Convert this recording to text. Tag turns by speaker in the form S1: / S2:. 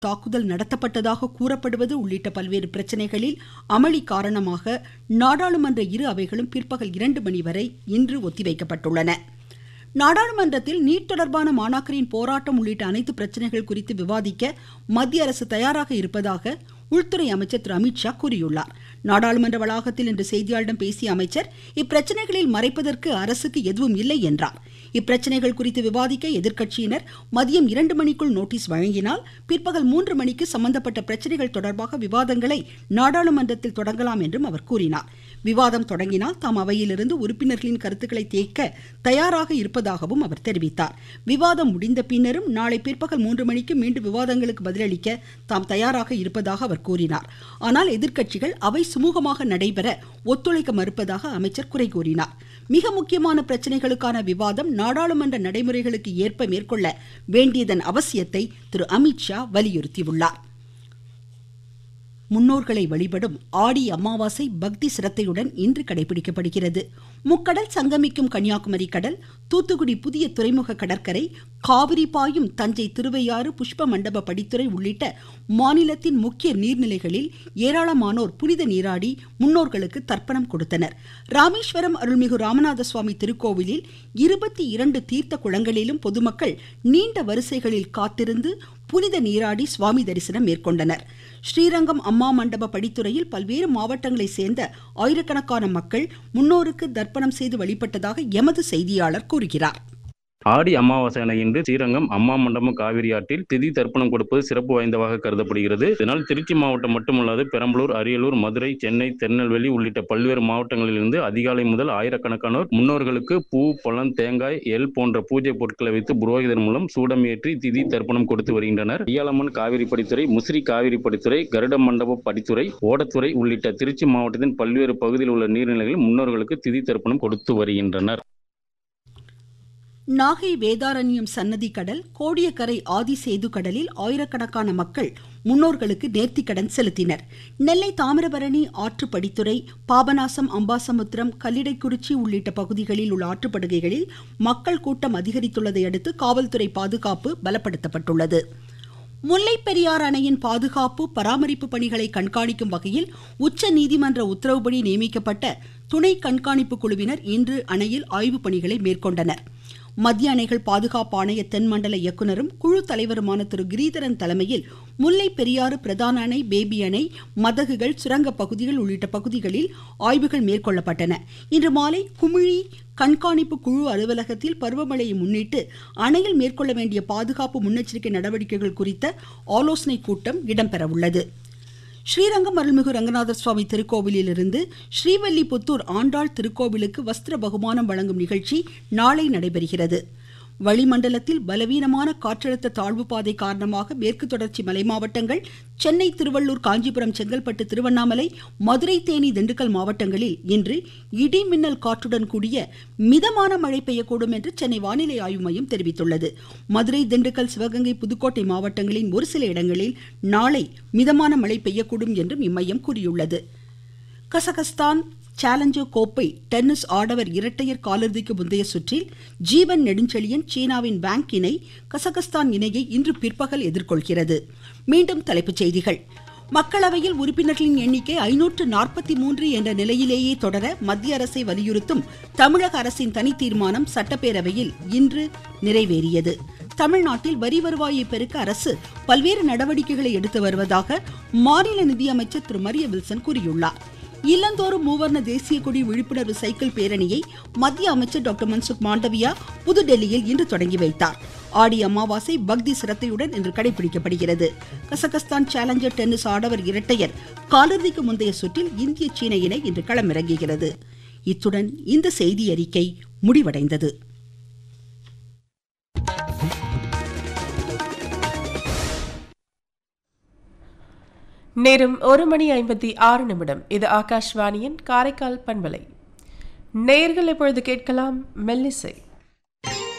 S1: தாக்குதல் நடத்தப்பட்டதாக கூறப்படுவது உள்ளிட்ட பல்வேறு பிரச்சனைகளில் அமளி காரணமாக நாடாளுமன்ற இரு அவைகளும் பிற்பகல் இரண்டு மணி வரை இன்று ஒத்திவைக்கப்பட்டுள்ளன நாடாளுமன்றத்தில் நீட் தொடர்பான மாணாக்கரின் போராட்டம் உள்ளிட்ட அனைத்து பிரச்சனைகள் குறித்து விவாதிக்க மத்திய அரசு தயாராக இருப்பதாக உள்துறை அமைச்சர் திரு அமித்ஷா கூறியுள்ளார் நாடாளுமன்ற வளாகத்தில் இன்று செய்தியாளர்களிடம் பேசிய அமைச்சர் இப்பிரச்சனைகளில் மறைப்பதற்கு அரசுக்கு எதுவும் இல்லை என்றார் இப்பிரச்சனைகள் குறித்து விவாதிக்க எதிர்க்கட்சியினர் மதியம் இரண்டு மணிக்குள் நோட்டீஸ் வழங்கினால் பிற்பகல் மூன்று மணிக்கு சம்பந்தப்பட்ட பிரச்சனைகள் தொடர்பாக விவாதங்களை நாடாளுமன்றத்தில் தொடங்கலாம் என்றும் அவர் கூறினார் விவாதம் தொடங்கினால் தாம் அவையிலிருந்து உறுப்பினர்களின் கருத்துக்களை தேக்க தயாராக இருப்பதாகவும் அவர் தெரிவித்தார் விவாதம் முடிந்த பின்னரும் நாளை பிற்பகல் மூன்று மணிக்கு மீண்டும் விவாதங்களுக்கு பதிலளிக்க தாம் தயாராக இருப்பதாக அவர் கூறினார் ஆனால் எதிர்க்கட்சிகள் அவை சுமூகமாக நடைபெற ஒத்துழைக்க மறுப்பதாக அமைச்சர் குறை கூறினார் மிக முக்கியமான பிரச்சனைகளுக்கான விவாதம் நாடாளுமன்ற நடைமுறைகளுக்கு ஏற்ப மேற்கொள்ள வேண்டியதன் அவசியத்தை திரு அமித்ஷா வலியுறுத்தியுள்ளார் முன்னோர்களை வழிபடும் ஆடி அமாவாசை பக்தி சிரத்தையுடன் இன்று கடைபிடிக்கப்படுகிறது முக்கடல் சங்கமிக்கும் கன்னியாகுமரி கடல் தூத்துக்குடி புதிய துறைமுக கடற்கரை காவிரி பாயும் தஞ்சை திருவையாறு புஷ்ப மண்டப படித்துறை உள்ளிட்ட மாநிலத்தின் முக்கிய நீர்நிலைகளில் ஏராளமானோர் புனித நீராடி முன்னோர்களுக்கு தர்ப்பணம் கொடுத்தனர் ராமேஸ்வரம் அருள்மிகு ராமநாத சுவாமி திருக்கோவிலில் இருபத்தி இரண்டு தீர்த்த குளங்களிலும் பொதுமக்கள் நீண்ட வரிசைகளில் காத்திருந்து புனித நீராடி சுவாமி தரிசனம் மேற்கொண்டனர் ஸ்ரீரங்கம் அம்மா மண்டப படித்துறையில் பல்வேறு மாவட்டங்களை சேர்ந்த ஆயிரக்கணக்கான மக்கள் முன்னோருக்கு தர்ப்பணம் செய்து வழிபட்டதாக எமது செய்தியாளர் கூறுகிறார்
S2: ஆடி அமாவாசை இன்று ஸ்ரீரங்கம் அம்மா மண்டபம் காவிரி ஆற்றில் திதி தர்ப்பணம் கொடுப்பது சிறப்பு வாய்ந்ததாக கருதப்படுகிறது இதனால் திருச்சி மாவட்டம் மட்டுமல்லாது பெரம்பலூர் அரியலூர் மதுரை சென்னை திருநெல்வேலி உள்ளிட்ட பல்வேறு மாவட்டங்களிலிருந்து அதிகாலை முதல் ஆயிரக்கணக்கானோர் முன்னோர்களுக்கு பூ பழம் தேங்காய் எல் போன்ற பூஜை பொருட்களை வைத்து புரோகிதர் மூலம் சூடம் ஏற்றி திதி தர்ப்பணம் கொடுத்து வருகின்றனர் ஐயாளம்மன் காவிரி படித்துறை முசிறி காவிரி படித்துறை கருட மண்டப படித்துறை ஓடத்துறை உள்ளிட்ட திருச்சி மாவட்டத்தின் பல்வேறு பகுதியில் உள்ள நீர்நிலைகளில் முன்னோர்களுக்கு திதி தர்ப்பணம் கொடுத்து வருகின்றனர்
S1: நாகை வேதாரண்யம் சன்னதி கடல் கோடியக்கரை ஆதிசேது கடலில் ஆயிரக்கணக்கான மக்கள் முன்னோர்களுக்கு நேர்த்திக்கடன் செலுத்தினர் நெல்லை தாமிரபரணி ஆற்று படித்துறை பாபநாசம் அம்பாசமுத்திரம் கல்லிடைக்குறிச்சி உள்ளிட்ட பகுதிகளில் உள்ள ஆற்றுப்படுகைகளில் மக்கள் கூட்டம் அதிகரித்துள்ளதை அடுத்து காவல்துறை பாதுகாப்பு பலப்படுத்தப்பட்டுள்ளது முல்லை பெரியார் அணையின் பாதுகாப்பு பராமரிப்பு பணிகளை கண்காணிக்கும் வகையில் உச்ச நீதிமன்ற உத்தரவுப்படி நியமிக்கப்பட்ட துணை கண்காணிப்பு குழுவினர் இன்று அணையில் ஆய்வுப் பணிகளை மேற்கொண்டனர் மத்திய அணைகள் பாதுகாப்பு ஆணைய தென்மண்டல இயக்குநரும் குழு தலைவருமான திரு கிரீதரன் தலைமையில் முல்லை பெரியாறு பிரதான அணை பேபி அணை மதகுகள் சுரங்க பகுதிகள் உள்ளிட்ட பகுதிகளில் ஆய்வுகள் மேற்கொள்ளப்பட்டன இன்று மாலை குமிழி கண்காணிப்பு குழு அலுவலகத்தில் பருவமழையை முன்னிட்டு அணையில் மேற்கொள்ள வேண்டிய பாதுகாப்பு முன்னெச்சரிக்கை நடவடிக்கைகள் குறித்த ஆலோசனை கூட்டம் இடம்பெறவுள்ளது ஸ்ரீரங்கம் அருள்மிகு ரங்கநாதர் சுவாமி திருக்கோவிலிலிருந்து ஸ்ரீவல்லிபுத்தூர் ஆண்டாள் திருக்கோவிலுக்கு வஸ்திர பகுமானம் வழங்கும் நிகழ்ச்சி நாளை நடைபெறுகிறது வளிமண்டலத்தில் பலவீனமான காற்றழுத்த தாழ்வு பாதை காரணமாக மேற்கு தொடர்ச்சி மலை மாவட்டங்கள் சென்னை திருவள்ளூர் காஞ்சிபுரம் செங்கல்பட்டு திருவண்ணாமலை மதுரை தேனி திண்டுக்கல் மாவட்டங்களில் இன்று இடி மின்னல் காற்றுடன் கூடிய மிதமான மழை பெய்யக்கூடும் என்று சென்னை வானிலை ஆய்வு மையம் தெரிவித்துள்ளது மதுரை திண்டுக்கல் சிவகங்கை புதுக்கோட்டை மாவட்டங்களின் ஒரு சில இடங்களில் நாளை மிதமான மழை பெய்யக்கூடும் என்றும் இம்மையம் கூறியுள்ளது கசகஸ்தான் சேலஞ்சர் கோப்பை டென்னிஸ் ஆடவர் இரட்டையர் காலிறுதிக்கு முந்தைய சுற்றில் ஜீவன் நெடுஞ்செழியன் சீனாவின் பேங்க் இணை கசகஸ்தான் இணையை இன்று பிற்பகல் எதிர்கொள்கிறது மீண்டும் தலைப்புச் செய்திகள் மக்களவையில் உறுப்பினர்களின் எண்ணிக்கை ஐநூற்று நாற்பத்தி மூன்று என்ற நிலையிலேயே தொடர மத்திய அரசை வலியுறுத்தும் தமிழக அரசின் தனி தீர்மானம் சட்டப்பேரவையில் இன்று நிறைவேறியது தமிழ்நாட்டில் வரி வருவாயை பெருக்க அரசு பல்வேறு நடவடிக்கைகளை எடுத்து வருவதாக மாநில நிதியமைச்சர் திரு மரிய வில்சன் கூறியுள்ளார் இல்லந்தோறும் மூவர்ண தேசிய கொடி விழிப்புணர்வு சைக்கிள் பேரணியை மத்திய அமைச்சர் டாக்டர் மன்சுக் மாண்டவியா புதுடெல்லியில் இன்று தொடங்கி வைத்தார் ஆடி அமாவாசை பக்தி சிரத்தையுடன் இன்று கடைபிடிக்கப்படுகிறது கசகஸ்தான் சேலஞ்சர் டென்னிஸ் ஆடவர் இரட்டையர் காலிறுதிக்கு முந்தைய சுற்றில் இந்திய சீன இணை இன்று களமிறங்குகிறது இத்துடன் இந்த செய்தி அறிக்கை முடிவடைந்தது
S3: நேரம் ஒரு மணி ஐம்பத்தி ஆறு நிமிடம் இது ஆகாஷ்வாணியின் காரைக்கால் பண்பலை நேர்கள் இப்பொழுது கேட்கலாம் மெல்லிசை